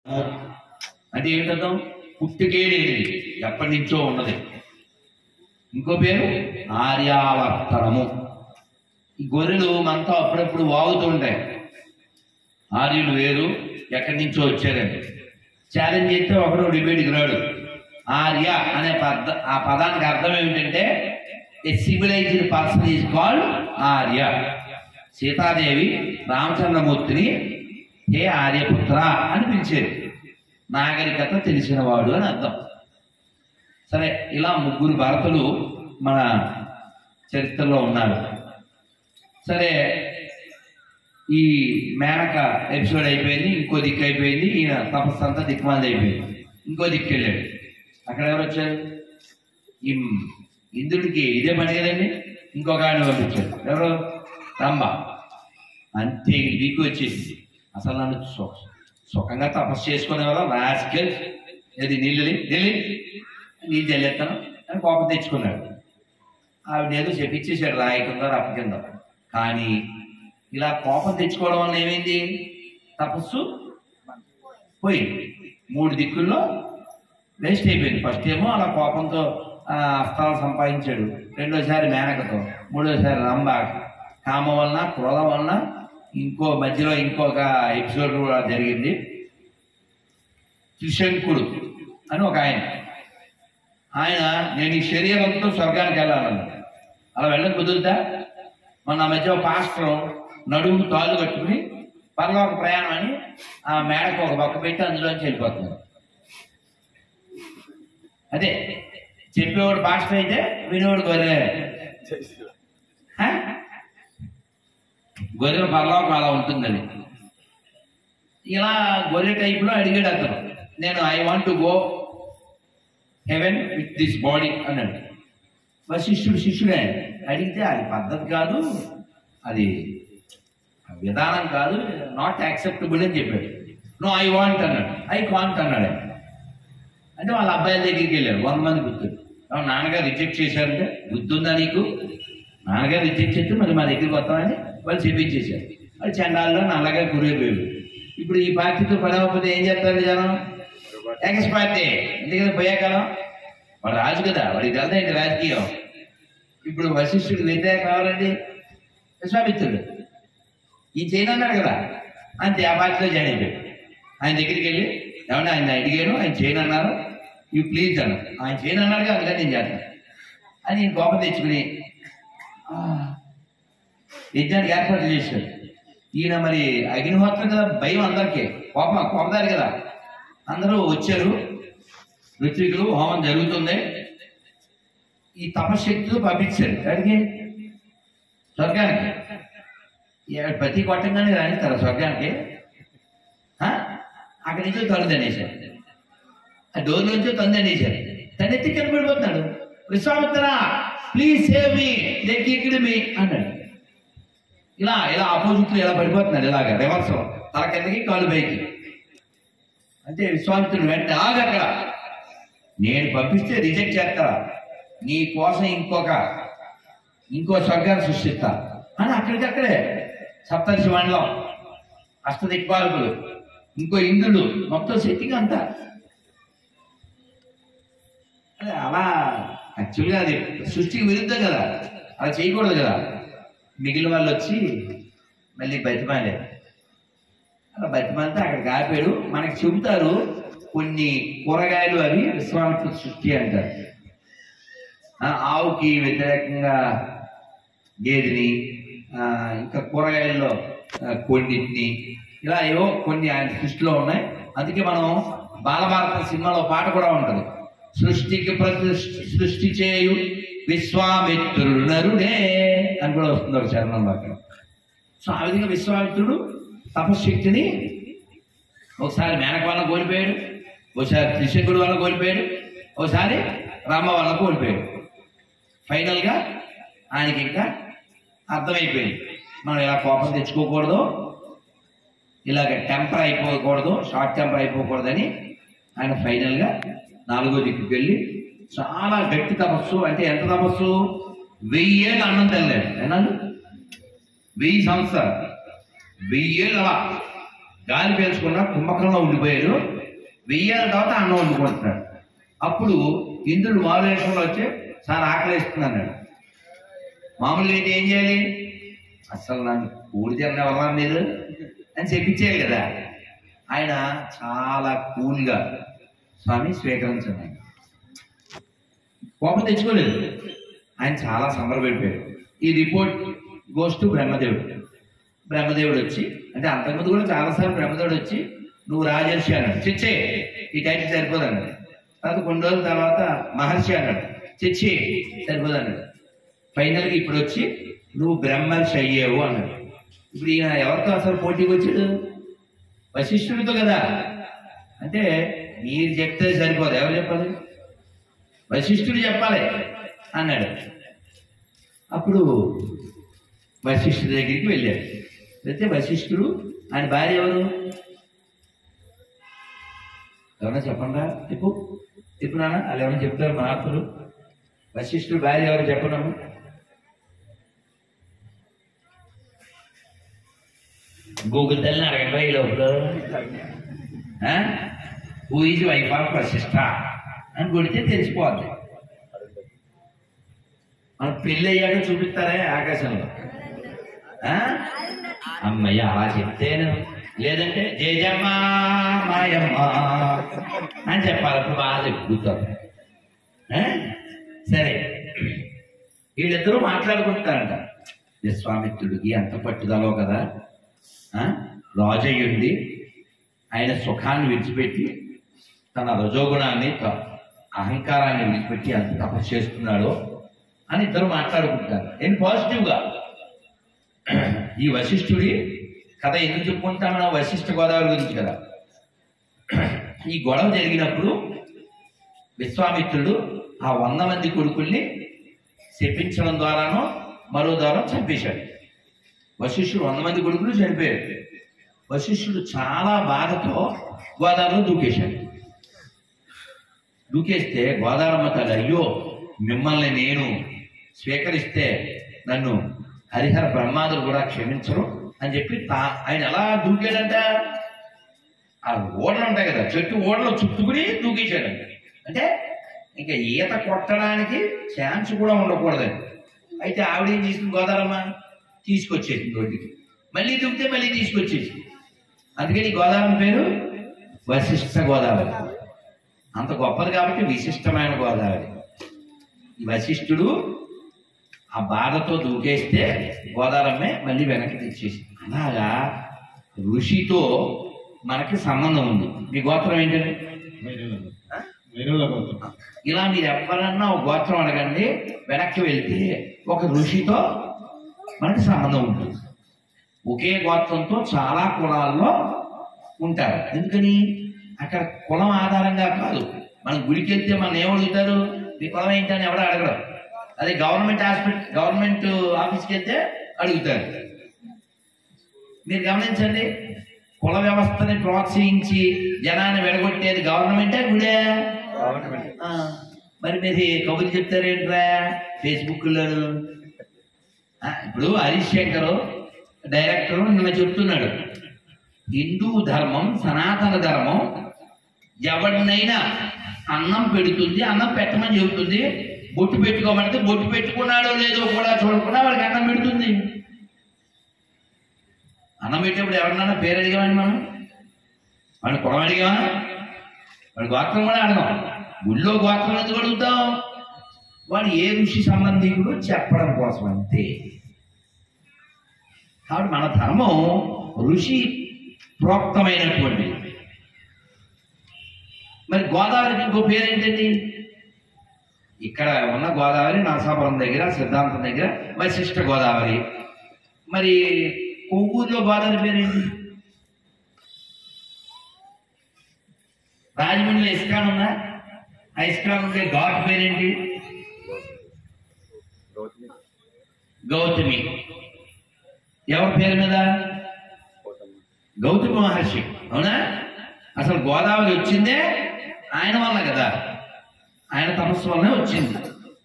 అంటే ఏంటర్థం పుట్టుకే లేనిది ఎప్పటి నుంచో ఉన్నది ఇంకో పేరు ఆర్యావర్తనము ఈ గొర్రెలు మనతో అప్పుడప్పుడు వాగుతూ ఉంటాయి ఆర్యులు వేరు ఎక్కడి నుంచో వచ్చారండి ఛాలెంజ్ చేస్తే ఒకడు డిబేట్కి రాడు ఆర్య అనే పద ఆ పదానికి అర్థం ఏమిటంటే a civilized person is called ఆర్య సీతాదేవి రామచంద్రమూర్తిని హే ఆర్యపుత్ర అని పిలిచేది నాగరికత తెలిసినవాడు అని అర్థం సరే ఇలా ముగ్గురు భరతులు మన చరిత్రలో ఉన్నారు సరే ఈ మేనక ఎపిసోడ్ అయిపోయింది ఇంకో దిక్కు అయిపోయింది ఈయన తపస్సు అంతా దిక్కుమాలి అయిపోయింది ఇంకో దిక్కు వెళ్ళాడు అక్కడ ఎవరు వచ్చారు ఈ ఇంద్రుడికి ఇదే పని కదండి ఇంకొక ఆయన పంపించాడు ఎవరు రంభ అంతే వీక్ వచ్చేసింది అసలు నన్ను సు- సుఖంగా తపస్సు చేసుకునేవారు రాజకీయ ఏది నీళ్ళు నీళ్ళు నీళ్ళు చల్లేస్తాను అని కోపం తెచ్చుకున్నాడు ఆవిడ ఏదో చెప్పించేశాడు రాయి కింద రప్ప కింద కానీ ఇలా కోపం తెచ్చుకోవడం వల్ల ఏమైంది తపస్సు పోయింది మూడు దిక్కుల్లో వేస్ట్ అయిపోయింది ఫస్ట్ ఏమో అలా కోపంతో ఆ, అస్త్రాలు సంపాదించాడు రెండోసారి మేనకతో మూడోసారి రంభ కామం వలన క్రోధం వలన ఇంకో మధ్యలో ఇంకొక ఎపిసోడ్ కూడా జరిగింది త్రిశంకుడు అని ఒక ఆయన ఆయన నేను ఈ శరీరంతో స్వర్గానికి వెళ్ళాలన్నాడు అలా వెళ్ళడం కుదురుతా మొన్న ఆ మధ్య ఒక పాస్టర్ నడుము తాళ్ళు కట్టుకుని పరలోక ప్రయాణం అని ఆ మేడకు ఒక పక్క పెట్టి అందులోంచి వెళ్ళిపోతున్నారు అదే చెప్పేవాడు పాస్టర్ అయితే వినేవాడు గొర్రె హ? గొర్రెల పరలోకం అలా ఉంటుంది అది ఇలా గొర్రె టైప్లో అడిగాడు అతను నేను I want to go heaven with this body అన్నాడు మరి శిష్యుడు శిష్యుడే అడిగితే అది పద్ధతి కాదు అది విధానం కాదు నాట్ యాక్సెప్టబుల్ అని చెప్పాడు నో ఐ వాంట్ అన్నాడు ఐ కాంట్ అన్నాడు ఆయన. అంటే వాళ్ళ అబ్బాయిల దగ్గరికి వెళ్ళారు వంద మంది గుర్తుడు నాన్నగారు రిజెక్ట్ చేశారంటే గుర్తుందా నీకు నాన్నగారు రిజెక్ట్ చేస్తే మరి మా దగ్గరికి వస్తామని వాళ్ళు చెప్పించేశారు వాళ్ళు చండాల్లో నల్లగా గురైపోయారు ఇప్పుడు ఈ పార్టీతో పడవకపోతే ఏం చేస్తారు జనం ఎక్స్ పార్టీ ఎందుకంటే పోయాకాలం వాడు రాజు కదా వాడికి తెలుదా ఏంటి రాజకీయం ఇప్పుడు వశిష్ఠుడు వ్యతిరేక కావాలండి విశ్వామిత్రుడు ఈ చేయను అన్నాడు కదా అంతే ఆ పార్టీలో జాయిన్ అయిపోయాడు ఆయన దగ్గరికి వెళ్ళి ఏమన్నా ఆయన అడిగాను ఆయన చేయను అన్నారు యూ ప్లీజ్ అన్నారు ఆయన చేయను అన్నాడు కదా అందుకని నేను చేస్తాను అని ఈయన కోపం తెచ్చుకుని "ఆ, యజ్ఞానికి ఏర్పాట్లు చేశాడు ఈయన మరి అగ్నిహోత్రం కదా భయం అందరికీ కోపం కోపదారు కదా అందరూ వచ్చారు ఋత్వికులు హోమం జరుగుతుంది ఈ తపశక్తులు పంపించారు ఎక్కడికి స్వర్గానికి ఏ- ప్రతి కొట్టంగానే రాణిస్తారు స్వర్గానికి ఆ? అక్కడి నుంచి తొలి తనేశారు ఆ డోర్ నుంచి తొంది తనేశారు తన ఎత్తి కింద పడిపోతున్నాడు విశ్వామిత్ర ప్లీజ్ సేవ్ మీ దగ్గర మీ అన్నాడు ఇలా ఇలా ఆపోజిట్ ఇలా పడిపోతున్నాడు ఇలాగ రివర్స్ తల కిందకి కాలు పైకి అంటే విశ్వామిత్రుడు వెంటనే ఆగు అక్కడ నేను పంపిస్తే రిజెక్ట్ చేస్తారా నీ కోసం ఇంకొక ఇంకో స్వర్గాన్ని సృష్టిస్తా అని అక్కడికక్కడే సప్తర్షి మండలం అష్టదిక్పాలకులు ఇంకో ఇంద్రుడు మొత్తం సెట్టింగ్ అంతా అదే అలా యాక్చువల్గా అది సృష్టికి విరుద్ధం కదా అలా చేయకూడదు కదా మిగిలిన వాళ్ళు వచ్చి మళ్ళీ బతిమాలేదు అలా బతిమంతా అక్కడికి ఆపాడు మనకి చెబుతారు కొన్ని కూరగాయలు అవి విశ్వామిత్ర సృష్టి అంటారు ఆ, ఆవుకి వ్యతిరేకంగా గేదెని ఆ, ఇంకా కూరగాయల్లో ఆ, కొన్నిటిని ఇలా ఏవో కొన్ని ఆయన సృష్టిలో ఉన్నాయి అందుకే మనం బాలభారత సినిమాలో పాట కూడా ఉంటుంది సృష్టికి ప్రతి సృష్టి చేయు విశ్వామిత్రుడు నరుడే అని కూడా వస్తుంది ఒక చరణంలో అక్కడ సో ఆ విధంగా విశ్వామిత్రుడు తపశక్తిని ఒకసారి మేనక వల్ల కోల్పోయాడు ఒకసారి త్రిశంకుడు వల్ల కోల్పోయాడు ఒకసారి రామ వల్ల కోల్పోయాడు ఫైనల్గా ఆయనకి ఇంకా అర్థమైపోయింది మనం ఇలా కోపం తెచ్చుకోకూడదు ఇలాగ టెంపర్ అయిపోకూడదు షార్ట్ టెంపర్ అయిపోకూడదని ఆయన ఫైనల్గా నాలుగో దిక్కుకి వెళ్ళి చాలా గట్టి తపస్సు అంటే ఎంత తపస్సు వెయ్యేళ్ళు అన్నం తినలేదు ఏనాడు వెయ్యి సంవత్సరాలు వెయ్యేళ్ళు అలా గాలి పీల్చకుండా కుంభకంలో ఉండిపోయాడు వెయ్యాల తర్వాత అన్నం వండుకుంటున్నాడు అప్పుడు ఇంద్రుడు మారువేషంలో వచ్చి సార్ ఆకలిస్తుంది అన్నాడు మామూలుగా అయితే ఏం చేయాలి అసలు నన్ను కూడి తిన్న ఎవరా మీరు అని చెప్పించేయాలి కదా ఆయన చాలా కూల్గా స్వామి స్వీకరించండి కోపం తెచ్చుకోలేదు ఆయన చాలా సంబరపడిపోయాడు ఈ రిపోర్ట్ గోస్ టు బ్రహ్మదేవుడు బ్రహ్మదేవుడు వచ్చి అంటే అంతకుముందు కూడా చాలాసార్లు బ్రహ్మదేవుడు వచ్చి నువ్వు రాజర్షి అన్నాడు చిచ్చే ఈ టైటిల్ సరిపోదు అన్నాడు తర్వాత కొన్ని రోజుల తర్వాత మహర్షి అన్నాడు చిచ్చి సరిపోదు అన్నాడు ఫైనల్గా ఇప్పుడు వచ్చి నువ్వు బ్రహ్మర్షి అయ్యేవు అన్నాడు ఇప్పుడు ఈయన ఎవరితో అసలు పోటీకి వచ్చాడు వశిష్ఠుడితో కదా అంటే మీరు చెప్తే సరిపోదు ఎవరు చెప్పాలి వశిష్ఠుడు చెప్పాలి అన్నాడు అప్పుడు వశిష్ఠుడి దగ్గరికి వెళ్ళాడు వెళ్తే వశిష్ఠుడు ఆయన భార్య ఎవరు ఎవరైనా చెప్పండా చెప్పు చెప్పు నాన్న వాళ్ళు ఎవరైనా చెప్తారు మహాత్ములు వశిష్ఠుడు భార్య ఎవరు చెప్పనమ్మ గూగుల్ తల్లిని అడగండి ఈ లోపల who is wife of Vashishtha అని కొడితే తెలిసిపోద్ది మన పెళ్ళి అయ్యాక చూపిస్తారే ఆకాశంలో ఆ? అమ్మయ్య అలా చెప్తేను లేదంటే జయజమ్మ మాయమ్మ అని చెప్పాలి అప్పుడు బాగా చెప్పుతారు ఆ? సరే వీళ్ళిద్దరూ మాట్లాడుకుంటారంట విశ్వామిత్రుడికి ఎంత పట్టుదలో కదా ఆ? రాజయ్యుండి ఆయన సుఖాన్ని విడిచిపెట్టి తన రజోగుణాన్ని త- అహంకారాన్ని విడిచిపెట్టి ఎంత తపస్సు చేస్తున్నాడో అని ఇద్దరు మాట్లాడుకుంటారు నేను పాజిటివ్గా ఈ వశిష్ఠుడి కథ ఎందుకు చెప్పుకుంటామన్నా వశిష్ఠ గోదావరి గురించి కదా ఈ గొడవ జరిగినప్పుడు విశ్వామిత్రుడు ఆ వంద మంది కొడుకుల్ని శపించడం ద్వారానో మరో ద్వారా చంపేశాడు వశిష్ఠుడు వంద మంది కొడుకులు చనిపోయారు వశిష్ఠుడు చాలా బాధతో గోదావరిలో దూకేశాడు దూకేస్తే గోదావరమ్మ తల్లి అయ్యో మిమ్మల్ని నేను స్వీకరిస్తే నన్ను హరిహర బ్రహ్మాదులు కూడా క్షమించరు అని చెప్పి తా- ఆయన ఎలా దూకాడంట ఆ ఓడలు ఉంటాయి కదా చెట్టు ఓడలు చుట్టుకుని దూకేశాడంట అంటే ఇంకా ఈత కొట్టడానికి ఛాన్స్ కూడా ఉండకూడదండి అయితే ఆవిడ ఏం చేసింది గోదావరమ్మ తీసుకొచ్చేసింది రోడ్డుకి మళ్ళీ దూకితే మళ్ళీ తీసుకొచ్చేసింది అందుకని ఈ గోదావరి పేరు వశిష్ఠ గోదావరి అంత గొప్పది కాబట్టి విశిష్టమైన గోదావరి ఈ వశిష్ఠుడు ఆ బాధతో దూకేస్తే గోదావరమ్మే మళ్ళీ వెనక్కి తెచ్చేసి అలాగా ఋషితో మనకి సంబంధం ఉంది మీ గోత్రం ఏంటండి వేణువుల గోత్రం ఇలా మీరు ఎవరన్నా ఒక గోత్రం అడగండి వెనక్కి వెళ్తే ఒక ఋషితో మనకి సంబంధం ఉంటుంది ఒకే గోత్రంతో చాలా కులాల్లో ఉంటారు ఎందుకని అక్కడ కులం ఆధారంగా కాదు మనం గుడికి వెళ్తే మనం ఏమడుగుతారు మీ కులం ఏంటని ఎవరు అడగరు అదే గవర్నమెంట్ హాస్పిటల్ గవర్నమెంట్ ఆఫీస్కి వెళ్తే అడుగుతారు మీరు గమనించండి కుల వ్యవస్థని ప్రోత్సహించి జనాన్ని వెడగొట్టేది గవర్నమెంటే గుడే ఆ, మరి మీరు కబుర్లు చెప్తారేంట్రా ఫేస్బుక్లో ఇప్పుడు హరీష్ శంకర్ డైరెక్టర్ నిన్న చెప్తున్నాడు హిందూ ధర్మం సనాతన ధర్మం ఎవరినైనా అన్నం పెడుతుంది అన్నం పెట్టమని చెబుతుంది బొట్టు పెట్టుకోమంటే బొట్టు పెట్టుకున్నాడో లేదో కూడా చూడకుండా వాడికి అన్నం పెడుతుంది అన్నం పెట్టేప్పుడు ఎవరినైనా పేరు అడిగామని మనం వాడిని కులం అడిగామా వాడి గోత్రం కూడా అడగాం గుళ్ళో గోత్రం ఎందుకు అడుగుతాం వాడు ఏ ఋషి సంబంధికుడు చెప్పడం కోసం అంతే కాబట్టి మన ధర్మం ఋషి ప్రోక్తమైనటువంటిది మరి గోదావరికి ఇంకో పేరేంటండి ఇక్కడ ఉన్న గోదావరి నరసాపురం దగ్గర సిద్ధాంతం దగ్గర వశిష్ఠ గోదావరి మరి కొవ్వూరులో గోదావరి పేరేంటి రాజమండ్రిలో ఇస్కాన్ ఉందా ఆ ఇస్కాన్ ఉండే ఘాట్ పేరేంటి గౌతమి ఎవరి పేరు మీద గౌతమి మహర్షి అవునా అసలు గోదావరి వచ్చిందే ఆయన వల్ల కదా ఆయన తపస్సు వల్లనే వచ్చింది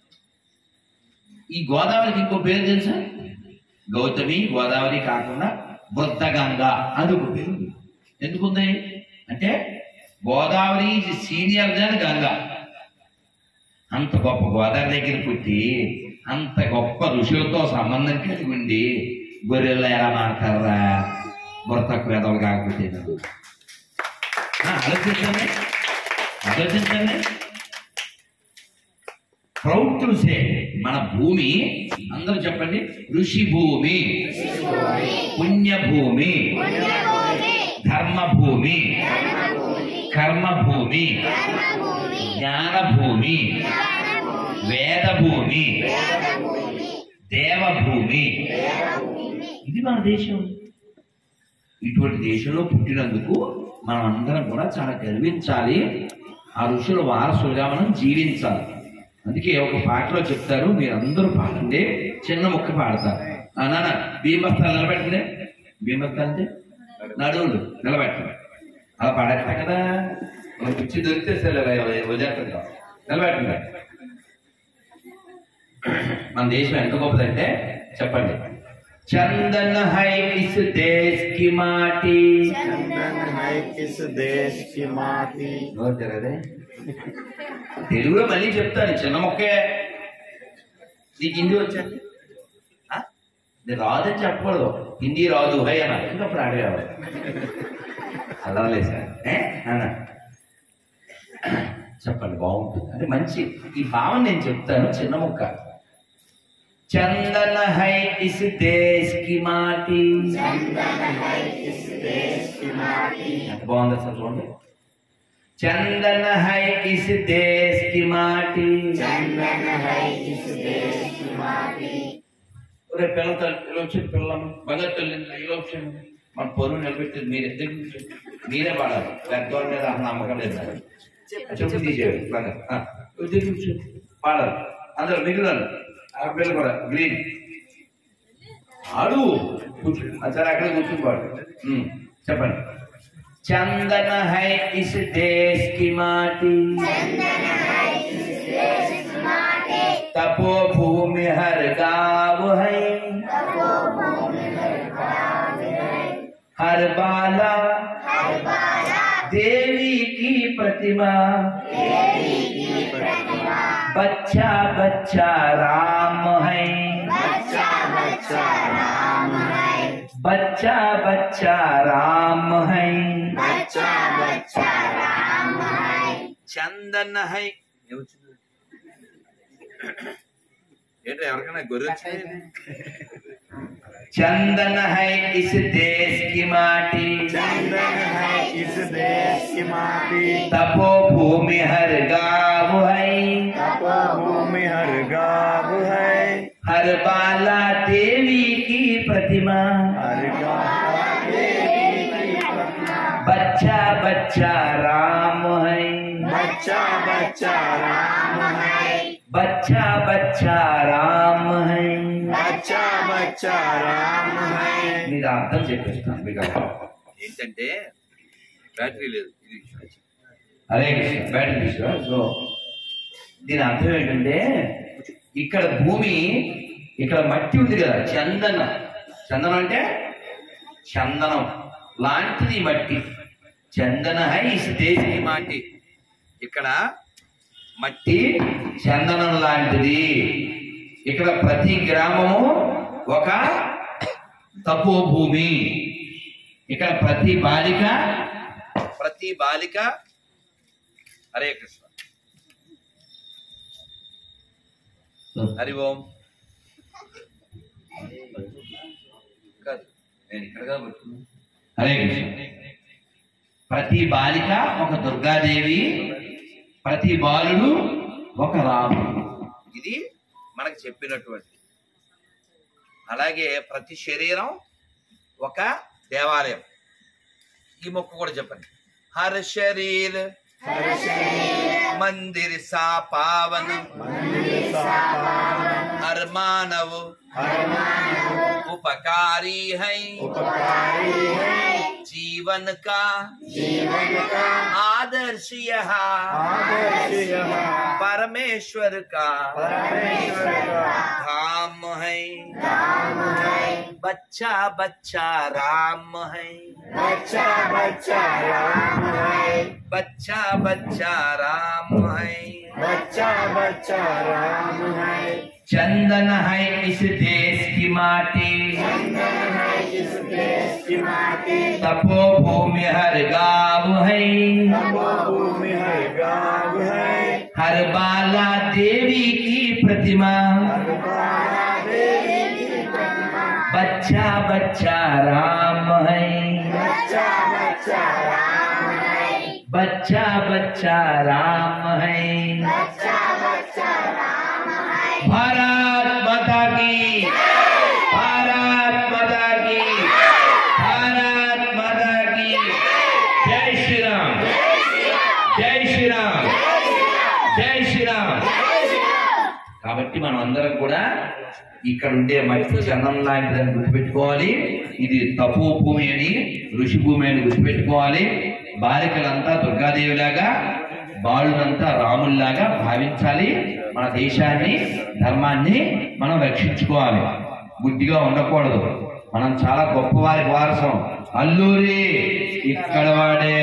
ఈ గోదావరికి ఇంకో పేరు తెలుసా గౌతమి గోదావరి కాకుండా బుద్ధగంగ అని ఒక పేరు ఉంది. ఎందుకుంది అంటే గోదావరి సీనియర్ దాని గంగా అంత గొప్ప గోదావరి దగ్గర పుట్టి అంత గొప్ప ఋషులతో సంబంధం కలిగి ఉండి గొర్రెలు ఎలా మాడతారా బుర్ర తక్కువ ఎదవలు కాకపోతే ఆ, ఆలోచించండి ఆలోచించండి ప్రౌడ్ టు సే మన భూమి అందరూ చెప్పండి ఋషి భూమి పుణ్యభూమి ధర్మభూమి కర్మభూమి జ్ఞానభూమి వేదభూమి దేవభూమి ఇది మన దేశం ఇటువంటి దేశంలో పుట్టినందుకు మనం అందరం కూడా చాలా గర్వించాలి ఆ ఋషుల వారసులుగా మనం జీవించాలి అందుకే ఒక పాటలో చెప్తారు మీరందరూ పాడండి చిన్న ముక్క పాడతారు ఆ నాన్న భీమస్తాలు నిలబెట్టండి భీమస్తాలు అంటే నడువులు నిలబెట్టండి అలా పాడేస్తా కదా మనకు పిచ్చి దొరికితే సరే వదిలేస్తుందా నిలబెట్టండి మన దేశం ఎంత గొప్పదంటే చెప్పండి చందన్ హై ఇస్ దేశ్ కి మాటి चंदन है किस देश की माटी నోరు తెరదే తెలుగులో మళ్ళీ చెప్తాను చిన్న మొక్కే నీకు హిందీ వచ్చండి నేను రాదని చెప్పకూడదు హిందీ రాదు హై అన్న ఇంకప్పుడు అడగాలి అలా లేదు సార్ ఏ? అన్న చెప్పండి బాగుంటుంది అంటే మంచి ఈ భావన నేను చెప్తాను చిన్న ముక్క చందన హై ఇస్ దేశ్ కి మాటి ఎంత బాగుంది అసలు చూడండి చందన హై ఇస్ దేశ్ కి మాటి चंदन है किस देश की माटी ఒరే పిల్లతో ఇలా వచ్చింది పిల్లమ్మ బంగారు తల్లి ఇలా వచ్చింది మన పొరుగు నిలబెట్టేది మీరే దగ్గర నుంచి. మీరే పాడాలి పెద్దవాళ్ళ మీద అసలు నమ్మకం లేదు నాకు. చెప్పు తీసేయాలి బంగారు ఆ, దగ్గర కూర్చో. పాడాలి అందరూ మిగిలిన ఆ పిల్ల కూడా గ్రీన్ ఆడు కూర్చో సరే అక్కడ కూర్చుని పాడు ఉమ్, చెప్పండి చందన హై ఇస్ దేశ్ కి మాటి तपो भूमि हर गाँव है हर बाला देवी की प्रतिमा बच्चा बच्चा राम है बच्चा बच्चा राम है बच्चा बच्चा राम है बच्चा बच्चा राम है చందన్ హై ఏంటో ఎవరికైనా గొర్రె చందన్ హై ఇస్ దేశ్ కి మాటి चंदन है किस देश की माटी तपो भूमि हर गाँव है तपो भूमि हर गाँव है हर बाला देवी की प्रतिमा हर गाँव बच्चा बच्चा राम है बच्चा बच्चा राम है बच्चा बच्चा राम है बच्चा बच्चा राम है మీరు అర్థం చెప్పేస్తాను మీకు అర్థం. ఏంటంటే బ్యాటరీ లేదు ఇది అరే కృష్ణ బ్యాటరీ తీసుకో సో దీని అర్థం ఏంటంటే ఇక్కడ భూమి ఇక్కడ మట్టి ఉంది కదా చందన చందనం అంటే చందనం లాంటిది ఈ మట్టి చందన హై ఇస్ దేశీ మాటి ఇక్కడ మట్టి చందనం లాంటిది ఇక్కడ ప్రతి గ్రామము ఒక తపోభూమి ఇక్కడ ప్రతి బాలిక ప్రతి బాలిక హరే కృష్ణ హరి ఓం కాదు నేను ఇక్కడ కాబట్టి హరే కృష్ణ ప్రతి బాలిక ఒక దుర్గాదేవి ప్రతి బాలుడు ఒక రాముడు ఇది మనకు చెప్పినటువంటి అలాగే ప్రతి శరీరం ఒక దేవాలయం ఈ మొక్క కూడా చెప్పండి హర్ శరీర్ हर शरीर मंदिर सा पावन मंदिर सा पावन हर मानव हर मानव उपकारी है उपकारी है जीवन का जीवन का आदर आदर्श यह आदर्श यह परमेश्वर का परमेश्वर का धाम है नाम है बच्चा बच्चा राम है बच्चा बच्चा राम है बच्चा बच्चा राम है बच्चा बच्चा राम है चंदन है इस देश की माटी चंदन है इस देश की माटी तपोभूमि हर गाँव है तपोभूमि है गाँव है हर बाला देवी की प्रतिमा हरबारा देवी की प्रतिमा बच्चा बच्चा राम है बच्चा बच्चा राम है बच्चा बच्चा राम है बच्चा बच्चा राम है भारत माता की भारत माता की भारत माता की जय श्री राम जय श्री राम జై శ్రీరామ్ కాబట్టి మనం అందరం కూడా ఇక్కడ ఉండే మట్టి చందనం లాంటిదని గుర్తుపెట్టుకోవాలి ఇది తపో భూమి అని ఋషి భూమి అని గుర్తుపెట్టుకోవాలి బాలికలంతా దుర్గాదేవిలాగా బాలునంతా రాముల్లాగా భావించాలి మన దేశాన్ని ధర్మాన్ని మనం రక్షించుకోవాలి బుద్ధిగా ఉండకూడదు మనం చాలా గొప్పవారి వారసం అల్లూరి ఇక్కడ వాడే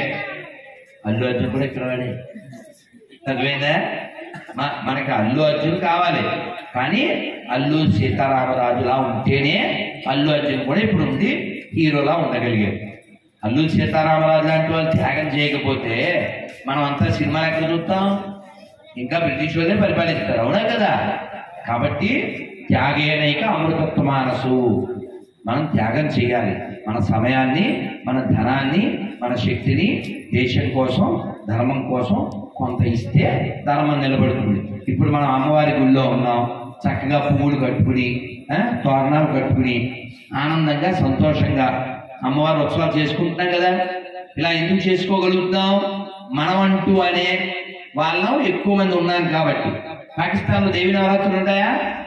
అల్లు అర్జున్ కూడా ఇక్కడ వాడే చదివిందా మ- మనకి అల్లు అర్జున్ కావాలి కానీ అల్లు సీతారామరాజులా ఉంటేనే అల్లు అర్జున్ కూడా ఇప్పుడు ఉండి హీరోలా ఉండగలిగాడు అల్లు సీతారామరాజు లాంటి వాళ్ళు త్యాగం చేయకపోతే మనం అంతా సినిమా ఎక్కడ చూస్తాం ఇంకా బ్రిటిష్ వాళ్ళే పరిపాలిస్తారు అవునా కదా కాబట్టి త్యాగేనైక అమృతత్వ మానసు మనం త్యాగం చేయాలి మన సమయాన్ని మన ధనాన్ని మన శక్తిని దేశం కోసం ధర్మం కోసం కొంత ఇస్తే ధర్మం నిలబడుతుంది ఇప్పుడు మనం అమ్మవారి గుళ్ళో ఉన్నాం చక్కగా పువ్వులు కట్టుకుని ఆ, తోరణాలు కట్టుకుని ఆనందంగా సంతోషంగా అమ్మవారి ఉత్సవాలు చేసుకుంటున్నాం కదా ఇలా ఎందుకు చేసుకోగలుగుతున్నాం మనం అంటూ అనే వాళ్ళం ఎక్కువ మంది ఉన్నాం కాబట్టి పాకిస్తాన్లో దేవి నవరాత్రులు ఉంటాయా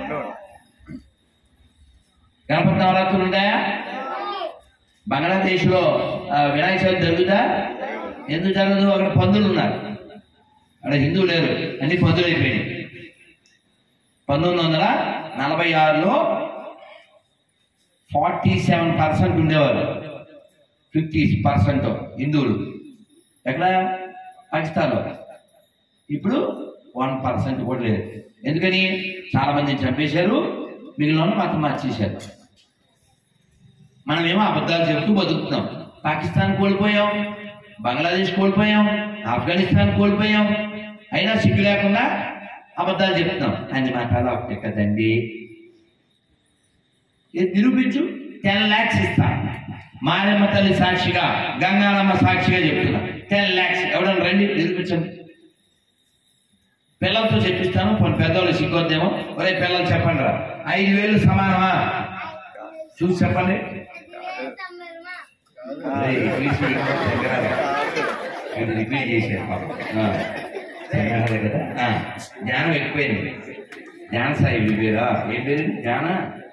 గణపతి నవరాత్రులు ఉంటాయా బంగ్లాదేశ్ లో వినాయక చవితి జరుగుతా ఎందుకు జరగదు అక్కడ పందులు ఉన్నారు అక్కడ హిందువులు లేరు అన్ని పందులు అయిపోయినాయి పంతొమ్మిది వందల నలభై ఆరులో ఫార్టీ సెవెన్ పర్సెంట్ ఉండేవారు ఫిఫ్టీ పర్సెంట్ హిందువులు ఎక్కడ పాకిస్తాన్లో ఇప్పుడు వన్ పర్సెంట్ కూడా లేదు ఎందుకని చాలా మందిని చంపేశారు మిగిలిన వాళ్ళు మతం మార్చేశారు మనమేమో అబద్ధాలు చెప్తూ బతుకుతున్నాం పాకిస్తాన్ కోల్పోయాం బంగ్లాదేశ్ కోల్పోయాం ఆఫ్ఘనిస్తాన్ కోల్పోయాం అయినా సిగ్గు లేకుండా అబద్ధాలు చెప్తున్నాం అన్ని మాటలు ఒకటే కదండి ఇది నిరూపించు టెన్ ల్యాక్స్ ఇస్తా మారమ్మ తల్లి సాక్షిగా గంగానమ్మ సాక్షిగా చెప్తున్నా టెన్ ల్యాక్స్ ఎవడన్నా రండి నిరూపించండి పిల్లలతో చెప్పిస్తాను కొన్ని పెద్దవాళ్ళు సిగ్గొద్దేమో ఒరే పిల్లలు చెప్పండి రా ఐదు వేలు సమానమా చూసి చెప్పండి ఒరేయ్, ఇంగ్లీష్ మీడియం దగ్గర వీడు రిపీట్ చేశారు పాపం. ఆ, విన్నారా కదా ఆ, జ్ఞానం ఎక్కువైంది జ్ఞాన సాయి వీడి పేరా ఏం పేరు జ్ఞాన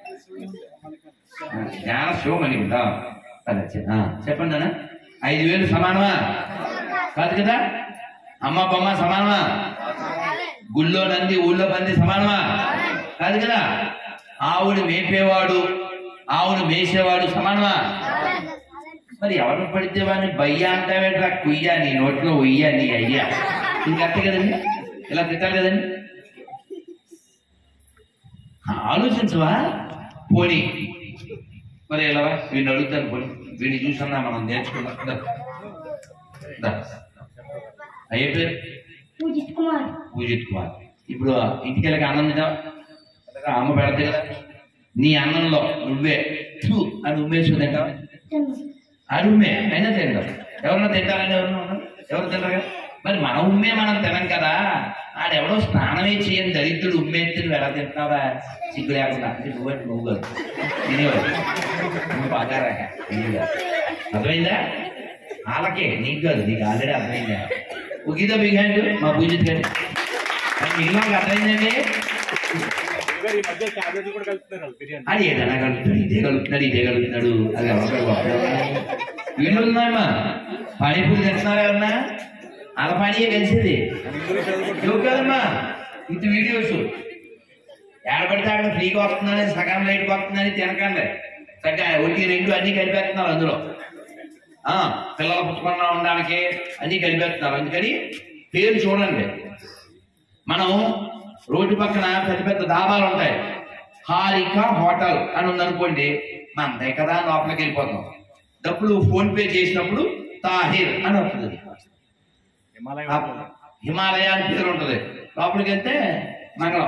ఆ, జ్ఞాన శివమణి ఉందా అదే చె- ఆ, చెప్పండి అన్న ఐదు వేలు సమానమా కాదు కదా అమ్మ బొమ్మ సమానమా గుళ్ళో నంది ఊళ్ళో పంది సమానమా కాదు కదా ఆవుని మేపేవాడు ఆవును మేసేవాడు సమానమా మరి ఎవరిని పడితే వాడిని బయ్య అంటావేట్రా కుయ్యా నీ నోట్లో ఉయ్యా నీ అయ్యా ఇంకా అంతే కదండి ఇలా తిట్టాలి కదండి ఆ, ఆలోచించవా పోనీ మరి ఎలా వీడిని అడుగుతాను పోనీ వీడిని చూసన్నా మనం నేర్చుకుందాం దా. దా. అయ్యే పేరు పూజిత్ కుమార్ పూజిత్ కుమార్ ఇప్పుడు ఇంటికి వెళ్ళక అన్నం తింటావా అలాగా అమ్మ పెడతాయి కదా నీ అన్నంలో నువ్వే థూ అని ఉమ్మేసి తింటావా అది ఉమ్మే అయినా తింటాం ఎవరన్నా తింటారని ఎవరన్నా ఉన్నారు? ఎవరు తింటారు కదా మరి మన ఉమ్మే మనం తినం కదా ఆడెవడో స్నానమే చేయని దరిద్రుడు ఉమ్మేస్తే నువ్వు ఎలా తింటున్నావా సిగ్గు లేకుండా అంటే నువ్వంటే నువ్వు కాదు తినేవాడు నువ్వు బాగా రాక తినేవాడు. అర్థమైందా వాళ్ళకే నీకు కాదు నీకు ఆల్రెడీ అర్థమైందా ఉగిద బిగ్ హ్యాండ్ మా పూజిత్ గారి మిగిలిన వాళ్ళకి అర్థమైందండి గారు ఈ మధ్య క్యాబేజీ కూడా కలుపుతున్నారు బిర్యానీ అది ఏదైనా కలుపుతాడు ఇదే కలుపుతున్నాడు ఇదే కలుపుతున్నాడు అది ఎవరు వీళ్ళు ఉన్నాయమ్మా పానీపూరి తింటున్నారా ఎవరన్నా వాళ్ళ పనియే కలిసేది అందరూ చదువుకుంటారు ఇవ్వు కదమ్మా ఇది వీడియోస్ ఏడబడితే అక్కడ ఫ్రీగా వస్తుందని సగం లైట్కి వస్తుందని తినకండి చక్కగా ఒకటి రెండు అన్ని కలిపేస్తున్నారు అందులో ఆ పిల్లల పుస్తకంలో ఉండడానికి అన్ని కలిపేస్తున్నారు అందుకని పేరు చూడండి మనం రోడ్డు పక్కన పెద్ద పెద్ద డాబాలు ఉంటాయి హారిక హోటల్ అని ఉందనుకోండి మనదే కదా లోపలికి వెళ్ళిపోతాం డబ్బులు ఫోన్ పే చేసినప్పుడు తాహిర్ అని వస్తుంది హిమాలయ ఆ హిమాలయ అని పేరు ఉంటుంది లోపలికి వెళ్తే మంగళం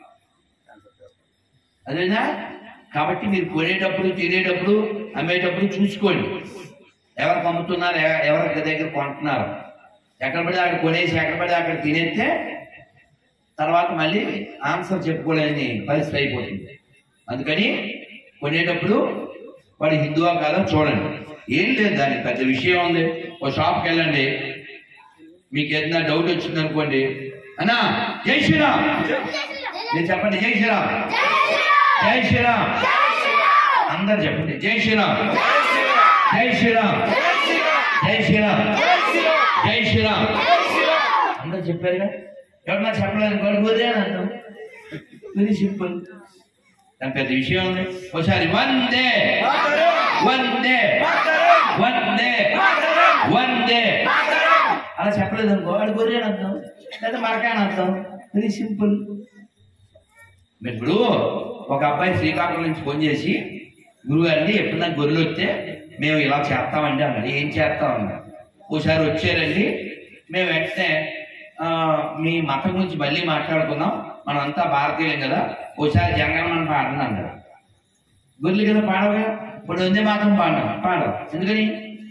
అదేనా కాబట్టి మీరు కొనేటప్పుడు తినేటప్పుడు అమ్మేటప్పుడు చూసుకోండి ఎవరికి అమ్ముతున్నారు ఎవ- ఎవరి దగ్గర కొంటున్నారు ఎక్కడ పడితే అక్కడ కొనేసి ఎక్కడ పడితే అక్కడ తినేస్తే తర్వాత మళ్ళీ ఆన్సర్ చెప్పుకోలేని పరిస్థితి అయిపోతుంది అందుకని కొనేటప్పుడు వాడు హిందువా కాదో చూడండి ఏం లేదు దానికి పెద్ద విషయం ఉంది ఓ షాప్కి వెళ్ళండి మీకు ఏదైనా డౌట్ వచ్చింది అనుకోండి అన్నా జై శ్రీరామ్ నేను చెప్పండి జై శ్రీరామ్ జై శ్రీరామ్ అందరు చెప్పండి జై శ్రీరామ్ జై శ్రీరామ్ జై శ్రీరామ్ జై శ్రీరామ్ అందరు చెప్పారుగా ఎవరన్నా చెప్పలేదు కొడుకుదే అన్నాం వెరీ సింపుల్ దాని పెద్ద విషయం ఉంది ఒకసారి వందే వందే వందే వందే అలా చెప్పలేదు అనుకో వాడు గొర్రె అని అర్థం లేదా మరకాయ అని అర్థం వెరీ సింపుల్ మీరు ఇప్పుడు ఒక అబ్బాయి శ్రీకాకుళం నుంచి ఫోన్ చేసి గురువు గారిని ఎప్పుడన్నా గొర్రెలు వస్తే మేము ఇలా చేస్తామండి అన్నాడు ఏం చేస్తాం అన్నాడు ఓసారి వచ్చారండి మేము వెంటనే ఆ, మీ మతం గురించి మళ్ళీ మాట్లాడుకుందాం మనం అంతా భారతీయులం కదా ఓసారి జంగమని పాడండి అన్నాడు గొర్రెలు కదా పాడవుగా ఇప్పుడు వందే మాత్రం పాడడం పాడరు ఎందుకని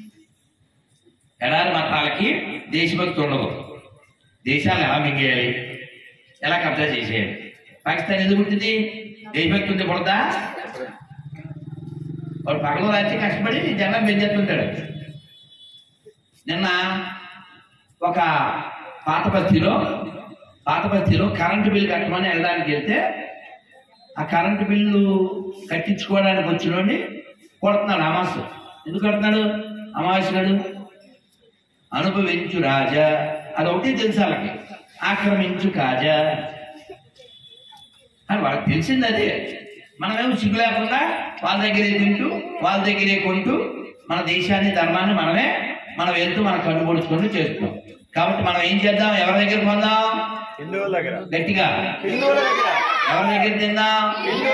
ఎడారి మతాలకి దేశభక్తి ఉండదు దేశాలు ఎలా మింగేయాలి ఎలా కబ్జా చేసేయాలి పాకిస్తాన్ ఎందుకు పుట్టింది దేశభక్తి ఉంది పుడతా వాడు పగలు రాత్రి కష్టపడి జనం పెంచేస్తుంటాడు నిన్న ఒక పాత బస్తీలో పాత బస్తీలో కరెంటు బిల్లు కట్టమని వెళ్ళడానికి వెళ్తే ఆ కరెంటు బిల్లు కట్టించుకోవడానికి వచ్చినోడిని కొడుతున్నాడు అమాస్ ఎందుకు కొడుతున్నాడు అమావాస్య నాడు అనుభవించు రాజా అదొకటి తెలుసు వాళ్ళకి ఆక్రమించు కాజా అని వాళ్ళకి తెలిసింది అదే మనమేమో సిగ్గు లేకుండా వాళ్ళ దగ్గరే తింటూ వాళ్ళ దగ్గరే కొంటూ మన దేశాన్ని ధర్మాన్ని మనమే మనం వెళ్తూ మన కన్ను పొడుచుకుంటూ చేస్తున్నాం కాబట్టి మనం ఏం చేద్దాం ఎవరి దగ్గర కొందాం హిందువుల దగ్గర గట్టిగా హిందువుల దగ్గర ఎవరి దగ్గర తిందాం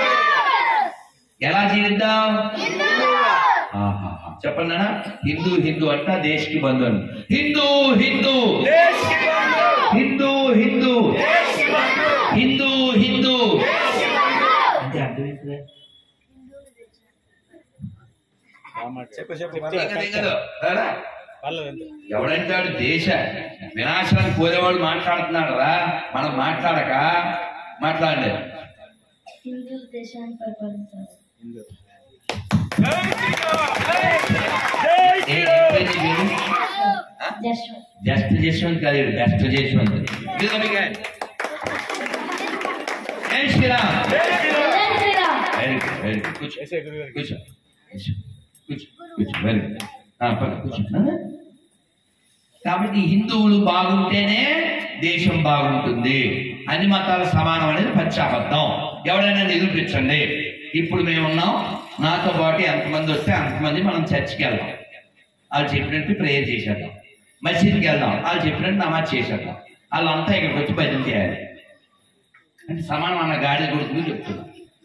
ఎలా జీవిద్దాం ఆహాహా. చెప్పండి అన్న హిందూ హిందూ అంట దేశ్ కి బంధు అని హిందూ హిందూ దేశ్ కి బంధు హిందూ హిందూ దేశ్ కి బంధు హిందూ హిందూ దేశ్ కి బంధు అంటే అర్థమైందా చెప్పు చెప్పు దిగదు, దిగదు. రారా. వాళ్ళు ఎంత ఎవడంటాడు దేశ వినాశాన్ని కోరేవాడు మాట్లాడుతున్నాడు రా మనం మాట్లాడక మాట్లాడలేదు హిందూ దేశాన్ని పరిపాలించారు హిందూ ఏ- ఏంటి మీరు? ఆ? జశ్వంత్ జస్ట్ జశ్వంత్ కాదు వీడు, బెస్ట్ జశ్వంత్ ఇదిగో మీకు ఆయన. జై శ్రీరామ్ జై Shriram very good very good కూర్చో ఎస్ఐ గురువు గారికి కూర్చో కూర్చో కూర్చో కూర్చో వెరీ గుడ్ ఆ, పద, కూర్చో ఆ? కాబట్టి హిందువులు బాగుంటేనే దేశం బాగుంటుంది అన్ని మతాలు సమానం అనేది పచ్చాబద్ధం ఎవరైనా నిరూపించండి ఇప్పుడు మేము ఉన్నాం నాతో పాటు ఎంతమంది వస్తే అంతమంది మనం చర్చికి వెళ్దాం వాళ్ళు చెప్పినట్టు ప్రేయర్ చేసేద్దాం మసీద్కి వెళ్దాం వాళ్ళు చెప్పినట్టు నమాజ్ చేసేద్దాం వాళ్ళంతా ఇక్కడికి వచ్చి భజన చేయాలి అంటే సమానం అన్న గాడి గురించి చెప్తున్నాం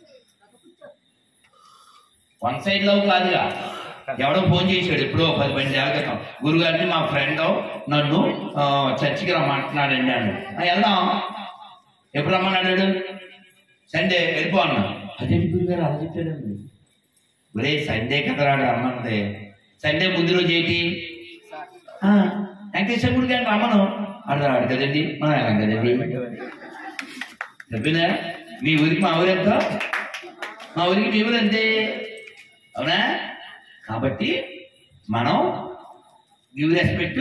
వన్ సైడ్ లవ్ కాదుగా ఎవడో ఫోన్ చేశాడు ఎప్పుడో పది పన్నెండు ఏళ్ళ క్రితం గురుగారిని మా ఫ్రెండ్ నన్ను ఆ, చర్చికి రమ్మంటున్నాడండి అన్నాడు "ఆ, వెళ్దాం ఎప్పుడు రమ్మన్నాడు సండే వెళ్ళిపో అన్నా అదేంటి గురుగారు అలా చెప్పాడండి ఒరే సండే కదరాడు రమ్మన్నదే సండే ముందు రోజు ఏంటి "ఆ, వెంకటేశ్వర గుడి గారిని రమ్మను అడరాడు కదండి మనం వెళ్ళాం కదండి చెప్పినా మీ ఊరికి మా ఊరెంత మా ఊరికి మీ ఊరు అంతే అవునా కాబట్టి మనం give respect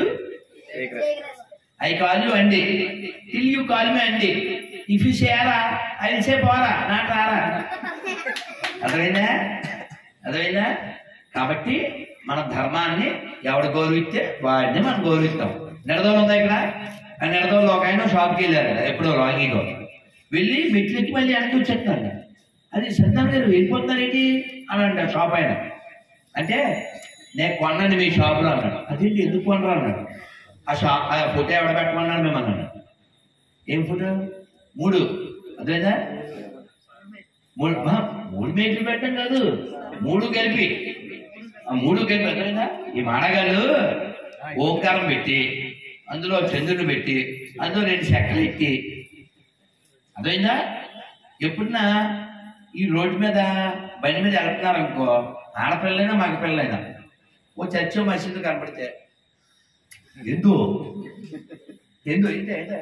I call you అండి టిల్ యూ కాల్ మీ అండి ఇఫ్ యూ సేరా ఐ విల్ సే పోరా నాట్ రారా అర్థమైందా అర్థమైందా కాబట్టి మన ధర్మాన్ని ఎవడు గౌరవిస్తే వాడిని మనం గౌరవిస్తాం నిడదోలు ఉందా ఇక్కడ ఆ నిడదోలు ఒక ఆయన షాప్కి వెళ్ళారు కదా ఎప్పుడో లాంగింగ్ వెళ్ళి మెట్లు ఎక్కి మళ్ళీ వెనక్కి వచ్చేస్తున్నారు అది సత్యం గారు వెళ్ళిపోతున్నారేంటి అని అంట షాప్ ఆయన అంటే నేను కొన్నాను మీ షాపులో అన్నాడు అదేంటి ఎందుకు కొనరా అన్నాడు ఆ షాప్ ఆ ఫోటో ఎవడ పెట్టమన్నాడు మేము అన్నాడు ఏం ఫోటో మూడు అదేదా మూడు ఆ, మూడు మేకలు పెట్టడం కాదు మూడు కలిపి ఆ మూడు కలిపి అర్థమైందా ఈ మాడగాళ్ళు ఓంకారం పెట్టి అందులో చంద్రుడు పెట్టి అందులో రెండు చెక్కలు ఎట్టి అర్థమైందా ఎప్పుడన్నా ఈ రోడ్డు మీద బండి మీద వెళ్తున్నారు అనుకో ఆడపిల్లైనా మగపిల్లైనా ఓ చర్చ మసీదు కనపడితే ఎందు ఎందు ఏంటి ఏంటి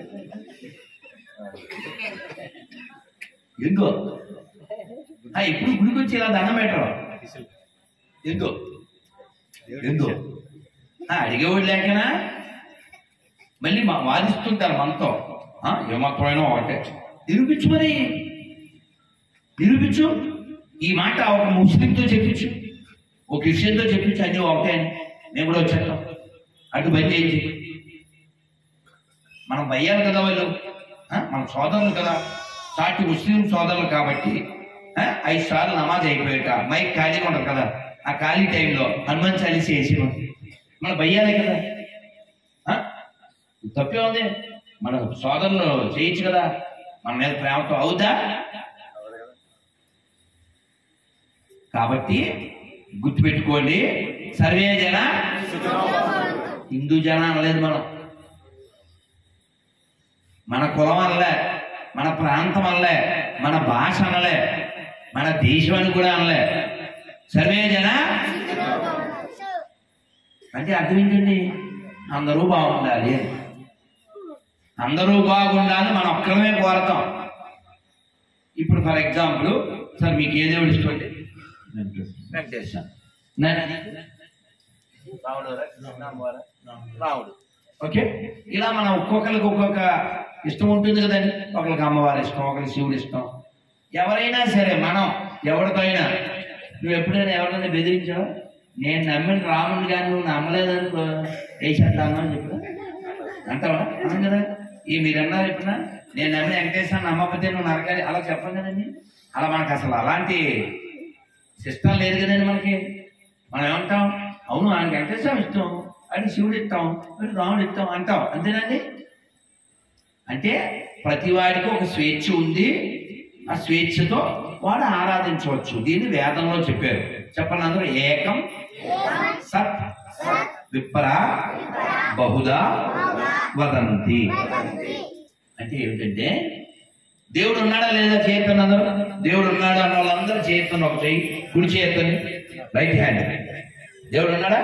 ఎందు ఆ, ఇప్పుడు గుడికి వచ్చి ఇలా దండం పెట్టరు ఎందు ఎందు ఆ, అడిగేవాడు లేకనా మళ్ళీ మా వాదిస్తుంటారు మనతో ఆ, ఏ మాత్రమైనా ఒకటే నిరూపించు మరి నిరూపించు ఈ మాట ఒక ముస్లింతో చెప్పించు ఒక క్రిస్టియన్తో చెప్పించు అన్ని ఒకటే అని మేము కూడా వచ్చేస్తాం అటు బంద్ చేయించి మనం భయ్యాలి కదా వాళ్ళు ఆ, మన సోదరులు కదా సాటి ముస్లిం సోదరులు కాబట్టి ఆ, ఐదు సార్లు నమాజ్ అయిపోయాక మైక్ ఖాళీగా ఉండదు కదా ఆ ఖాళీ టైంలో హనుమాన్ చాలీస వేసి మన భయ్యాలే కదా ఆ? తప్పే ఉంది మన సోదరులు చేయొచ్చు కదా మన మీద ప్రేమతో అవుతా కాబట్టి గుర్తుపెట్టుకోండి సర్వే జన హిందూ జన అనలేదు మనం మన కులం అనలే మన ప్రాంతం అనలే మన భాష అనలే మన దేశం అని కూడా అనలే సర్వే జన అంటే అర్థం ఏంటండి అందరూ బాగుండాలి అని. అందరూ బాగుండాలి మనం ఒక్కడమే కోరతాం ఇప్పుడు ఫర్ ఎగ్జాంపుల్ సార్ మీకు ఏ దేవుడు ఇష్టం అండి వెంకటేశ్వర రాముడు రాముడు ఓకే ఇలా మనం ఒక్కొక్కరికి ఒక్కొక్క ఇష్టం ఉంటుంది కదండి ఒకరికి అమ్మవారి ఇష్టం ఒకరికి శివుడు ఇష్టం ఎవరైనా సరే మనం ఎవరితో అయినా నువ్వు ఎప్పుడైనా ఎవరినైనా బెదిరించావు నేను నమ్మిన రాముడు కానీ నువ్వు నమ్మలేదనుకో వేసేస్తాను అని చెప్పు అంటావా అవును కదా ఈ మీరు అన్నారు ఎప్పుడన్నా నేను నమ్మిన వెంకటేశ్వర నమ్మకపోతే నువ్వు నరకాలి అలా చెప్పం కదండి అలా మనకు అసలు అలాంటి సిస్టమ్ లేదు కదండి మనకి మనం ఏమంటాం అవును ఆయనకి వెంకటేశ్వరం ఇష్టం అది శివుడు ఇస్తాం అది రాముడు ఇస్తాం అంటాం అంతేనండి అంటే ప్రతి వాడికి ఒక స్వేచ్ఛ ఉంది ఆ స్వేచ్ఛతో వాడు ఆరాధించవచ్చు దీన్ని వేదంలో చెప్పారు చెప్పండి అందరూ ఏకం సత్ విప్ర బహుదా వదంతి అంటే ఏమిటంటే దేవుడు ఉన్నాడా లేదా చేయొద్దని అందరూ దేవుడు ఉన్నాడా అన్న వాళ్ళందరూ చేయొద్దని ఒక చెయ్యి కుడి చేయొద్దని రైట్ హ్యాండ్ దేవుడు ఉన్నాడా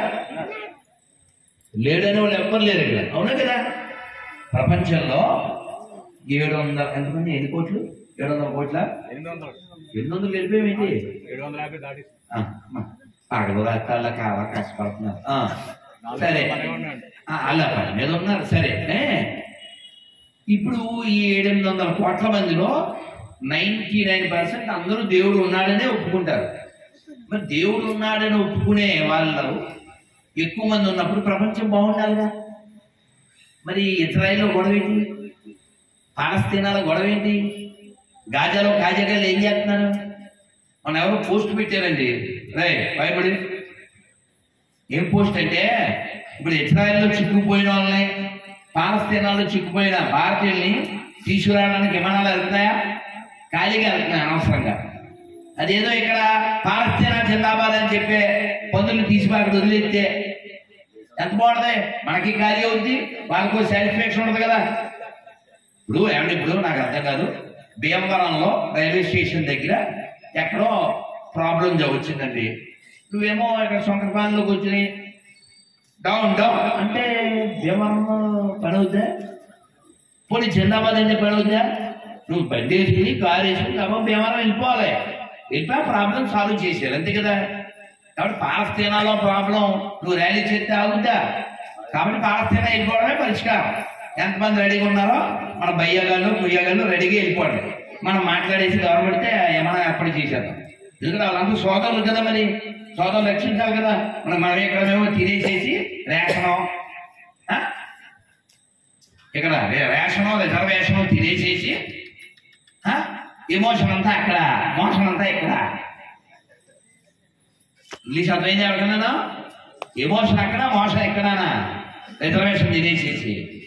లేడని వాళ్ళు ఎవ్వరు లేరు ఇక్కడ అవునా కదా ప్రపంచంలో ఏడు వందల ఎంతమంది ఎన్ని కోట్లు ఏడు వందల కోట్ల ఎనిమిది వందలు ఎన్ని వందలు వెళ్ళిపోయేమేంటి ఏడు వందల యాభై దాటి పగలు రాత్రాల కావా కష్టపడుతున్నారు ఆ, సరే పనే ఉన్నాయండి. ఆ, అలా పని మీద ఉన్నారు సరే ఏ? ఇప్పుడు ఈ ఏడెనిమిది వందల కోట్ల మందిలో నైన్టీ నైన్ పర్సెంట్ అందరూ దేవుడు ఉన్నాడనే ఒప్పుకుంటారు మరి దేవుడు ఉన్నాడని ఒప్పుకునే వాళ్ళు ఎక్కువ మంది ఉన్నప్పుడు ప్రపంచం బాగుండాలిగా మరి ఇజ్రాయెల్లో గొడవ ఏంటి పాలస్తీనాలో గొడవ ఏంటి గాజాలో కాజాగాలు ఏం చేస్తున్నారు మన ఎవరో పోస్ట్ పెట్టారండి రై భయపడి ఏం పోస్ట్ అంటే ఇప్పుడు ఇజ్రాయెల్లో చిక్కుపోయిన వాళ్ళని పాలస్తీనాల్లో చిక్కుపోయిన భారతీయుల్ని తీసుకురావడానికి విమానాలు వెళ్తున్నాయా ఖాళీగా వెళ్తున్నాయి అనవసరంగా అదేదో ఇక్కడ పాలస్తీనా జిందాబాద్ అని చెప్పే పందులు తీసి అక్కడ వదిలేస్తే ఎంత బాగుంటది మనకి ఖాళీ అవుద్ది వాళ్ళకు సాటిస్ఫాక్షన్ ఉండదు కదా ఇప్పుడు ఏమంటే ఇప్పుడు నాకు అర్థం కాదు భీమవరంలో రైల్వే స్టేషన్ దగ్గర ఎక్కడో ప్రాబ్లం వచ్చిందండి నువ్వేమో ఇక్కడ సొంతపాలలోకి వచ్చి డౌన్ డౌన్ అంటే భీమవరం పని అవుద్దా పోనీ జిందాబాద్ అంటే పని అవుద్దా నువ్వు బండి వేసుకుని కారు వేసుకుని కాబట్టి భీమవరం వెళ్ళిపోవాలి వెళ్ళిపోయి ప్రాబ్లం సాల్వ్ చేసేయాలి అంతే కదా కాబట్టి పాలస్తీనాలో ప్రాబ్లం నువ్వు ర్యాలీ చేస్తే ఆగుద్దా కాబట్టి పాలస్తీనా వెళ్ళిపోవడమే పరిష్కారం ఎంతమంది రెడీగా ఉన్నారో మన బయ్యగాళ్ళు ముయ్యగాళ్ళు రెడీగా వెళ్ళిపోవడం మనం మాట్లాడేసి గవర్నమెంట్తే ఏమైనా అప్పుడు చేసేద్దాం ఎందుకంటే వాళ్ళందరూ సోదరులు కదా మరి సోదరులు రక్షించాలి కదా మనం మనం ఇక్కడ మేము తినేసేసి రేషనం ఆ? ఇక్కడ రేషను రిజర్వేషను తినేసేసి ఎమోషన్ అంతా అక్కడ మోషన్ అంతా ఇక్కడ ఇంగ్లీష్ అర్థమైంది ఎవరికన్నా ఎమోషన్ అక్కడ మోషన్ ఎక్కడానా రిజర్వేషన్ తినేసేసి